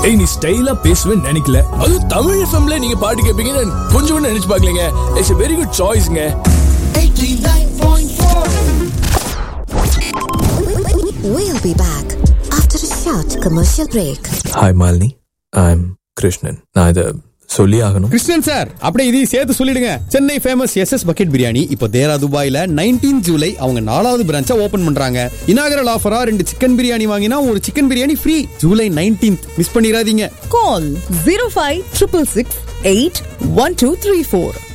ஏய் நீ ஸ்டைலா பேசுவேன்னு நினைக்கல அதுவும் தமிழ் எஃப்எம்ல நீங்க பாட்டு கேட்பீங்கன்னு கொஞ்சம் கூட நினைச்சு பார்க்கலங்க இட்ஸ் a வெரி குட் சாய்ஸ்ங்க 89.4 We'll be back after a short commercial break. Hi Malini I am Krishnan நான் இதை சொல்லி ஆகணும் கிருஷ்ணன் சார் அப்படியே இதையும் சேர்த்து சொல்லிடுங்க Chennai famous S S bucket biryani இப்போ தேரா துபாயில நைன்டீன் ஜூலை அவங்க நாலாவது பிரான்ச்சை ஓபன் பண்றாங்க இனாகரல் ஆஃபரா ரெண்டு சிக்கன் பிரியாணி வாங்கினா ஒரு chicken biryani free July nineteenth miss பண்ணிடாதீங்க Call 05 666 81234.